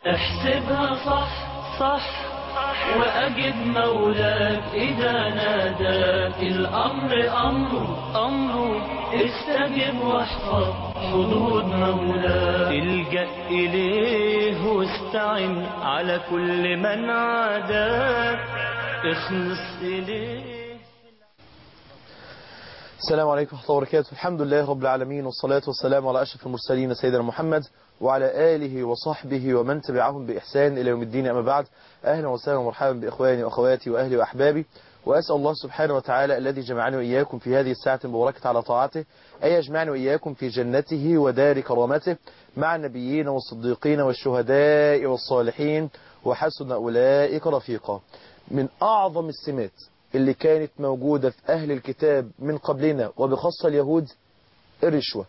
احسبها صح صح وأجب مولاك إذا ناداك الأمر أمر أمر استجب واحفظ حدود مولاك الجأ إليه واستعن على كل من عاداك اخلص إليه السلام عليكم ورحمة الله وبركاته الحمد لله رب العالمين والصلاة والسلام على أشرف المرسلين سيدنا محمد وعلى آله وصحبه ومن تبعهم بإحسان إلى يوم الدين أما بعد أهلا وسهلا ومرحبا بإخواني وأخواتي وأهلي وأحبابي وأسأل الله سبحانه وتعالى الذي جمعني وإياكم في هذه الساعة المباركة على طاعته أن يجمعني وإياكم في جنته ودار كرامته مع النبيين والصديقين والشهداء والصالحين وحسن أولئك رفيقا من أعظم السمات اللي كانت موجودة في أهل الكتاب من قبلنا وبخاصة اليهود الرشوة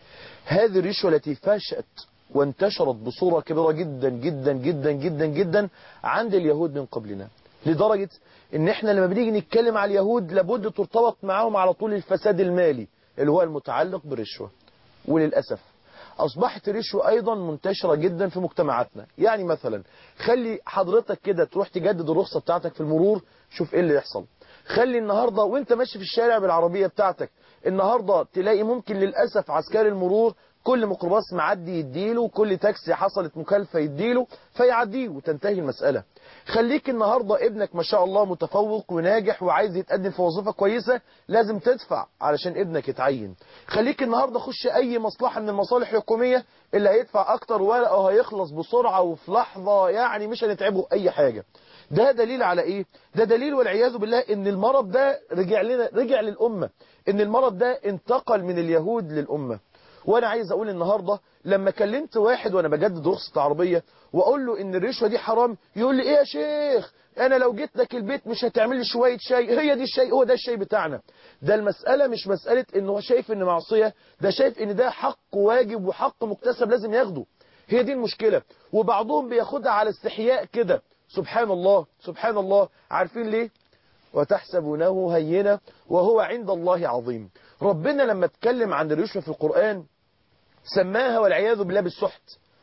هذه الرشوة التي فشت وانتشرت بصورة كبيرة جدا جدا جدا جدا جدا عند اليهود من قبلنا لدرجة ان احنا لما بنيجي نتكلم على اليهود لابد ترتبط معاهم على طول الفساد المالي اللي هو المتعلق بالرشوة وللأسف أصبحت الرشوة أيضا منتشرة جدا في مجتمعاتنا يعني مثلا خلي حضرتك كده تروح تجدد الرخصة بتاعتك في المرور شوف ايه اللي يحصل خلي النهاردة وانت ماشي في الشارع بالعربية بتاعتك النهاردة تلاقي ممكن للأسف عسكري المرور كل ميكروباص معدي يديله كل تاكسي حصلت مكالفة يديله فيعديه وتنتهي المسألة خليك النهاردة ابنك ما شاء الله متفوق وناجح وعايز يتقدم في وظيفة كويسة لازم تدفع علشان ابنك يتعين خليك النهاردة خش اي مصلحة من المصالح الحكومية اللي هيدفع اكتر ورقه هيخلص بسرعة وفي لحظة يعني مش هنتعبه اي حاجة ده دليل على ايه ده دليل والعياذ بالله ان المرض ده رجع لنا رجع للأمة ان المرض ده انتقل من اليهود للأمة وانا عايز اقول النهاردة لما كلمت واحد وانا بجدد رخصة عربية واقول له ان الرشوة دي حرام يقول لي ايه يا شيخ انا لو جيت لك البيت مش هتعمل لي شوية شاي هي دي الشاي هو ده الشاي بتاعنا ده المسألة مش مسألة انه هو شايف ان معصية ده شايف ان ده حق واجب وحق مكتسب لازم ياخده هي دي المشكلة وبعضهم بياخدها على استحياء كده سبحان الله سبحان الله عارفين ليه وتحسبونه هينة وهو عند الله عظيم ربنا لما اتكلم عن الرشوة في القرآن سماها والعياذ بالله بالسحت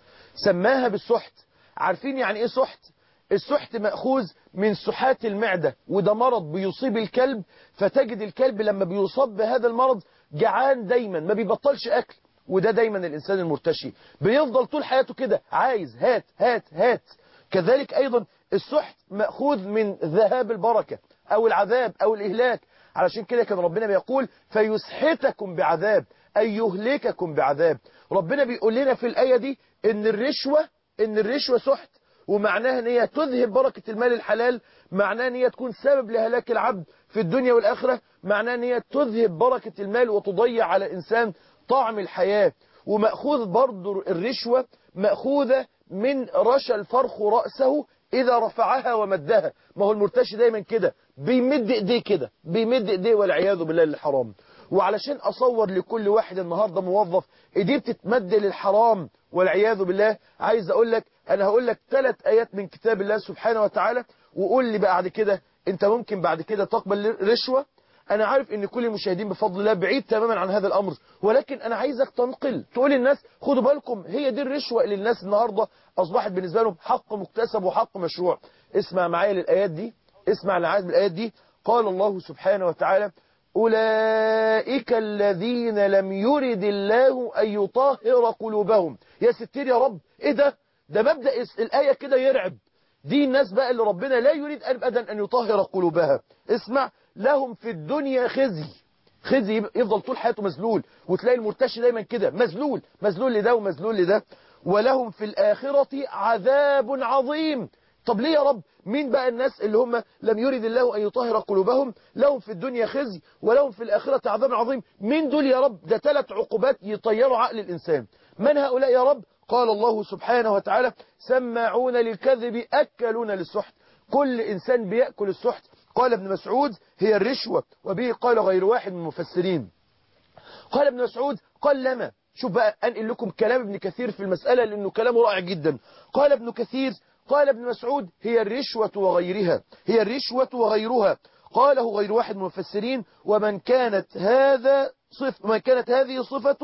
سماها بالسحت عارفين يعني ايه سحت السحت مأخوذ من سحات المعدة وده مرض بيصيب الكلب فتجد الكلب لما بيصاب بهذا المرض جعان دايما ما بيبطلش أكل وده دايما الإنسان المرتشي بيفضل طول حياته كده عايز هات هات هات كذلك أيضا السحت مأخوذ من ذهاب البركة أو العذاب أو الإهلاك علشان كده كان ربنا بيقول فيسحتكم بعذاب أي يهلككم بعذاب ربنا بيقول لنا في الآية دي إن الرشوة إن الرشوة سحت ومعناها ان هي تذهب بركة المال الحلال معناها ان هي تكون سبب لهلاك العبد في الدنيا والآخرة معناها ان هي تذهب بركة المال وتضيع على إنسان طعم الحياة ومأخوذ برضو الرشوة مأخوذة من رشى الفرخ رأسه إذا رفعها ومدها ما هو المرتشي دايما كده بيمد ايديه كده بيمد ايديه والعياذ بالله للحرام وعلشان أصور لكل واحد النهاردة موظف ايديه بتتمد للحرام والعياذ بالله عايز أقول لك أنا هقول لك ثلاث آيات من كتاب الله سبحانه وتعالى وقول لي بعد كده أنت ممكن بعد كده تقبل رشوة أنا عارف أن كل المشاهدين بفضل الله بعيد تماما عن هذا الأمر ولكن أنا عايزك تنقل تقول للناس خدوا بالكم هي دي الرشوة اللي الناس النهاردة أصبحت بالنسبة لهم حق مكتسب وحق مشروع اسمع معايا للآيات دي اسمع لعايز بالآيات دي قال الله سبحانه وتعالى أولئك الذين لم يرد الله أن يطهر قلوبهم يا ستير يا رب إيه ده ده مبدأ الآية كده يرعب دي الناس بقى اللي ربنا لا يريد أبدا أن يطهر قلوبها اسمع لهم في الدنيا خزي خزي يفضل طول حياته مذلول وتلاقي المرتشي دايما كده مذلول مذلول لده ومذلول لده ولهم في الآخرة عذاب عظيم طب ليه يا رب مين بقى الناس اللي هم لم يرد الله أن يطهر قلوبهم لهم في الدنيا خزي ولهم في الآخرة عذاب عظيم مين دول يا رب ده ثلاث عقوبات يطيروا عقل الإنسان من هؤلاء يا رب قال الله سبحانه وتعالى سماعون للكذب أكلون للسحت كل إنسان بيأكل السحت قال ابن مسعود هي الرشوة وبه قال غير واحد من المفسرين قال ابن مسعود قال لما شوف بقى أنقل لكم كلام ابن كثير في المسألة لأنه كلامه رائع جدا قال ابن كثير قال ابن مسعود هي الرشوة وغيرها هي الرشوة وغيرها قاله غير واحد من المفسرين ومن كانت هذا صف من كانت هذه صفته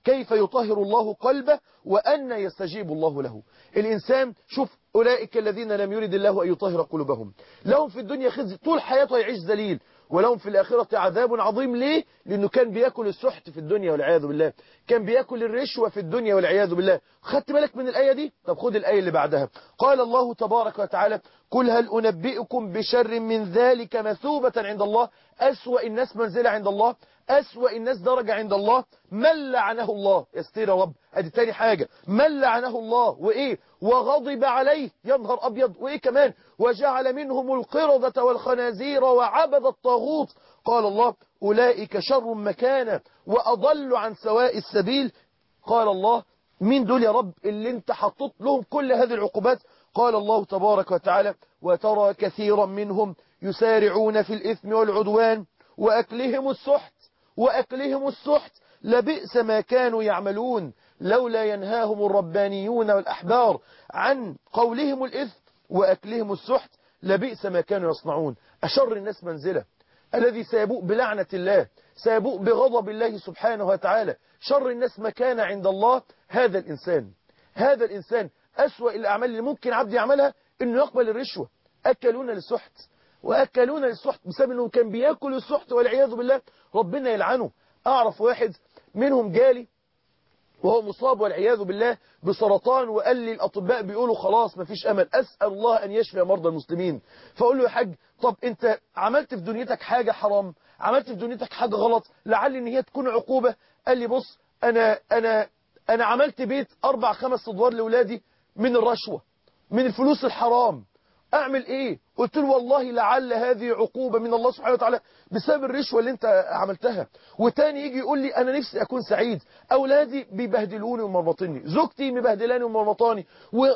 كيف يطهر الله قلبه وأن يستجيب الله له الإنسان شوف أولئك الذين لم يرد الله أن يطهر قلوبهم لهم في الدنيا خزي طول حياته يعيش ذليل ولهم في الآخرة عذاب عظيم ليه؟ لأنه كان بياكل السحت في الدنيا والعياذ بالله كان بياكل الرشوة في الدنيا والعياذ بالله خدت بالك من الآية دي؟ طب خد الآية اللي بعدها قال الله تبارك وتعالى قل هل أنبئكم بشر من ذلك مثوبة عند الله أسوأ الناس منزلة عند الله أسوأ الناس درجة عند الله من لعنه الله يستير يا رب ادي تاني حاجة من لعنه الله وإيه وغضب عليه يا نهار أبيض وإيه كمان وجعل منهم القردة والخنازير وعبد الطاغوت قال الله أولئك شر مكانا وأضل عن سواء السبيل قال الله مين دول يا رب اللي انت حطيت لهم كل هذه العقوبات قال الله تبارك وتعالى وترى كثيرا منهم يسارعون في الإثم والعدوان وأكلهم السحت وأكلهم السحت لبئس ما كانوا يعملون لولا ينهاهم الربانيون والأحبار عن قولهم الإثم وأكلهم السحت لبئس ما كانوا يصنعون أشر الناس منزلة الذي سيبوء بلعنة الله سيبوء بغضب الله سبحانه وتعالى شر الناس مكان عند الله هذا الإنسان هذا الإنسان أسوأ الأعمال اللي ممكن عبد يعملها إنه يقبل الرشوة أكلون للسحت وأكلون للسحت بسبب أنه كان بيأكل السحت والعياذ بالله ربنا يلعنه أعرف واحد منهم جالي وهو مصاب والعياذ بالله بسرطان وقال لي الأطباء بيقولوا خلاص مفيش أمل أسأل الله أن يشفي مرضى المسلمين فأقول له يا حاج طب أنت عملت في دنيتك حاجة حرام عملت في دنيتك حاجة غلط لعل ان هي تكون عقوبة قال لي بص أنا, أنا, أنا عملت بيت أربع خمس أدوار لأولادي من الرشوة من الفلوس الحرام أعمل إيه قلت له والله لعل هذه عقوبة من الله سبحانه وتعالى بسبب الرشوة اللي انت عملتها وتاني يجي يقول لي أنا نفسي أكون سعيد أولادي بيبهدلوني ومربطني زوجتي مبهدلاني ومربطاني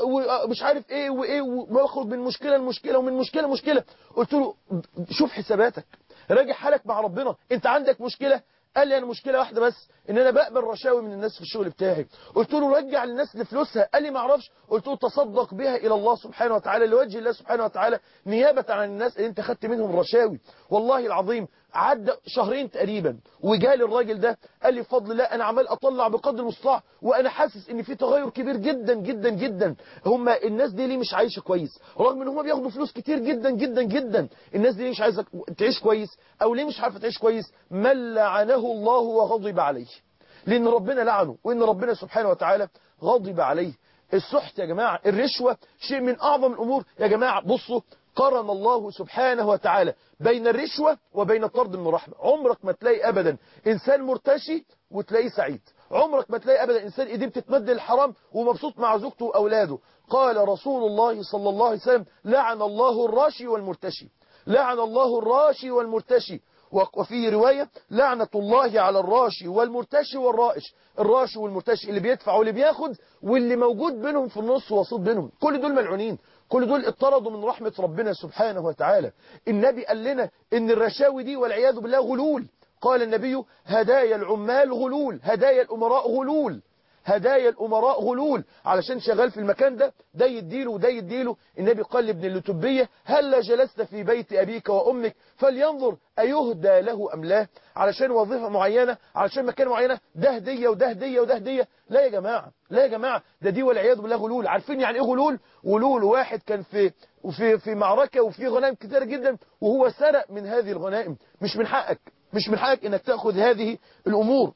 ومش عارف إيه وإيه وبخرج من مشكلة لمشكلة ومن مشكلة لمشكلة قلت له شوف حساباتك راجع حالك مع ربنا انت عندك مشكلة قال لي انا مشكلة واحدة بس ان انا بقبل رشاوي من الناس في الشغل بتاعي قلت له رجع للناس لفلوسها قال لي ما اعرفش قلت له تصدق بها الى الله سبحانه وتعالى لوجه الله سبحانه وتعالى نيابة عن الناس اللي انت خدت منهم رشاوي والله العظيم عدى شهرين تقريبا وجالي الراجل ده قال لي بفضل الله انا عمال اطلع بقدر المستطاع وانا حاسس ان في تغير كبير جدا جدا جدا هم الناس دي ليه مش عايشه كويس رغم ان هم بياخدوا فلوس كتير جدا جدا جدا الناس دي ليه مش عايزه تعيش كويس او ليه مش عارفه تعيش كويس من لعنه الله وغضب عليه لان ربنا لعنه وان ربنا سبحانه وتعالى غضب عليه السحت يا جماعه الرشوه شيء من اعظم الامور يا جماعه بصوا قرن الله سبحانه وتعالى بين الرشوة وبين الطرد من الرحمة عمرك ما تلاقي أبدا إنسان مرتشي وتلاقيه سعيد عمرك ما تلاقي أبدا إنسان إيديه بتتمد الحرام ومبسوط مع زوجته وأولاده قال رسول الله صلى الله عليه وسلم لعن الله الراشي والمرتشي لعن الله الراشي والمرتشي وفي رواية لعنة الله على الراشي والمرتشي والرائش الراشي والمرتشي اللي بيدفع واللي بياخد واللي موجود بينهم في النص وسط بينهم كل دول ملعونين كل دول اطردوا من رحمة ربنا سبحانه وتعالى النبي قال لنا ان الرشاوي دي والعياذ بالله غلول قال النبي هدايا العمال غلول هدايا الأمراء غلول هدايا الأمراء غلول علشان شغال في المكان ده ده يديله وده يديله النبي قال لابن اللتبية هل جلست في بيت أبيك وأمك فلينظر أيهدى له أم لا علشان وظيفة معينة علشان مكان معينة ده هدية وده هدية وده هدية لا يا جماعة لا يا جماعة ده دي والعياذ بالله غلول عارفين يعني ايه غلول غلول واحد كان في وفي في معركة وفي غنائم كتير جدا وهو سرق من هذه الغنائم مش من حقك مش من حقك انك تأخذ هذه الأمور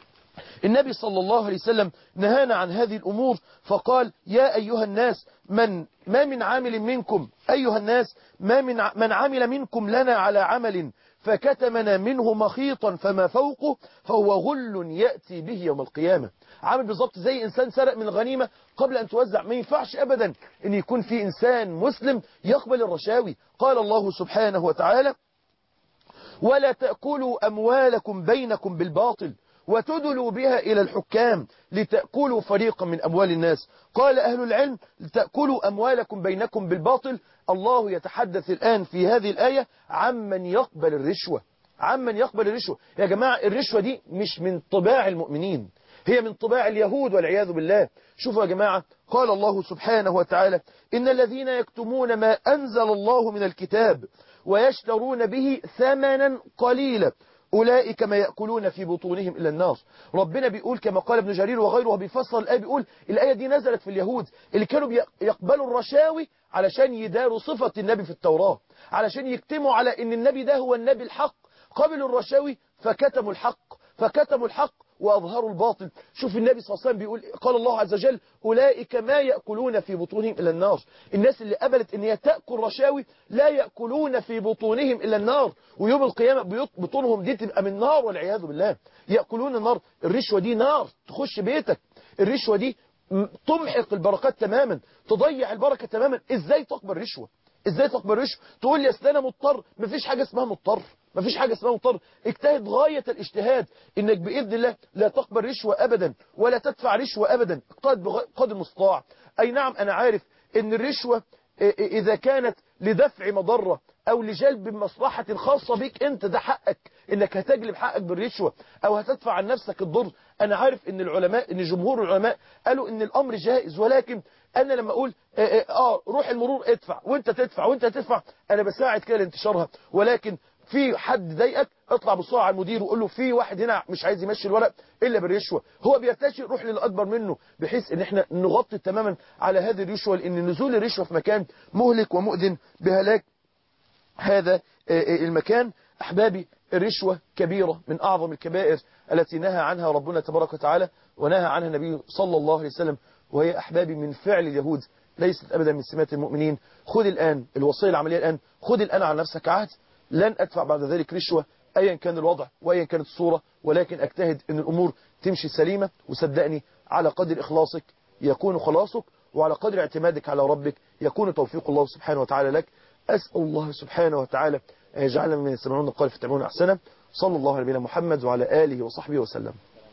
النبي صلى الله عليه وسلم نهانا عن هذه الأمور فقال يا أيها الناس من ما من عامل منكم أيها الناس ما من من عمل منكم لنا على عمل فكتمنا منه مخيطا فما فوقه فهو غل يأتي به يوم القيامة عامل بالظبط زي إنسان سرق من الغنيمة قبل أن توزع ما ينفعش أبدا أن يكون في إنسان مسلم يقبل الرشاوي قال الله سبحانه وتعالى ولا تأكلوا أموالكم بينكم بالباطل وتدلوا بها إلى الحكام لتأكلوا فريقا من أموال الناس قال أهل العلم لتأكلوا أموالكم بينكم بالباطل الله يتحدث الآن في هذه الآية عمن يقبل الرشوة عمن يقبل الرشوة يا جماعة الرشوة دي مش من طباع المؤمنين هي من طباع اليهود والعياذ بالله شوفوا يا جماعة قال الله سبحانه وتعالى إن الذين يكتمون ما أنزل الله من الكتاب ويشترون به ثمنا قليلا أولئك ما يأكلون في بطونهم إلى النار ربنا بيقول كما قال ابن جرير وغيره بيفسر الآية بيقول الآية دي نزلت في اليهود اللي كانوا يقبلوا الرشاوي علشان يداروا صفة النبي في التوراة علشان يكتموا على ان النبي ده هو النبي الحق قبلوا الرشاوي فكتموا الحق فكتموا الحق وأظهروا الباطل شوف النبي صلى الله عليه وسلم بيقول قال الله عز وجل أولئك ما يأكلون في بطونهم إلى النار الناس اللي قبلت ان هي تأكل رشاوي لا يأكلون في بطونهم إلى النار ويوم القيامة بطونهم دي تبقى من نار والعياذ بالله يأكلون النار الرشوة دي نار تخش بيتك الرشوة دي تمحق البركات تماما تضيع البركة تماما ازاي تقبل رشوة ازاي تقبل رشوة تقول لي اصل انا مضطر مفيش حاجة اسمها مضطر مفيش حاجة اسمها مضطر اجتهد غاية الاجتهاد انك بإذن الله لا تقبل رشوة ابدا ولا تدفع رشوة ابدا اجتهد بقدر المستطاع اي نعم انا عارف ان الرشوة اذا كانت لدفع مضرة او لجلب مصلحة خاصة بيك انت ده حقك انك هتجلب حقك بالرشوة او هتدفع عن نفسك الضر انا عارف ان العلماء ان جمهور العلماء قالوا ان الامر جائز ولكن انا لما اقول اه, آه روح المرور ادفع وانت تدفع وانت تدفع انا بساعد كده لانتشارها ولكن في حد ضايقك اطلع بسرعه على المدير وقول له في واحد هنا مش عايز يمشي الورق الا بالرشوه هو بيرتشي روح للاكبر منه بحيث ان احنا نغطي تماما على هذه الرشوه لان نزول الرشوه في مكان مهلك ومؤذن بهلاك هذا المكان احبابي الرشوه كبيره من اعظم الكبائر التي نهى عنها ربنا تبارك وتعالى ونهى عنها النبي صلى الله عليه وسلم وهي احبابي من فعل اليهود ليست ابدا من سمات المؤمنين خذ الان الوصيه العمليه الان خذ الان على نفسك عهد لن أدفع بعد ذلك رشوة أيا كان الوضع وأيا كانت الصورة ولكن أجتهد أن الأمور تمشي سليمة وصدقني على قدر إخلاصك يكون خلاصك وعلى قدر اعتمادك على ربك يكون توفيق الله سبحانه وتعالى لك أسأل الله سبحانه وتعالى أن يجعلنا من يستمعون القول فتعملون أحسنه صلى الله على نبينا محمد وعلى آله وصحبه وسلم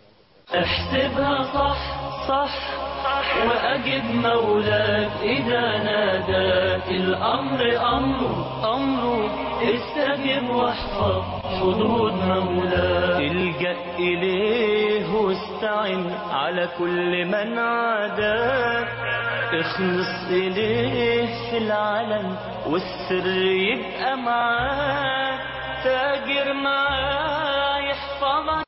احسبها صح صح وأجب مولاك إذا ناداك الأمر أمر أمر استجب واحفظ حدود مولاك الجأ إليه واستعن على كل من عاداك اخلص إليه في العلن والسر يبقى معاك تاجر معاه يحفظك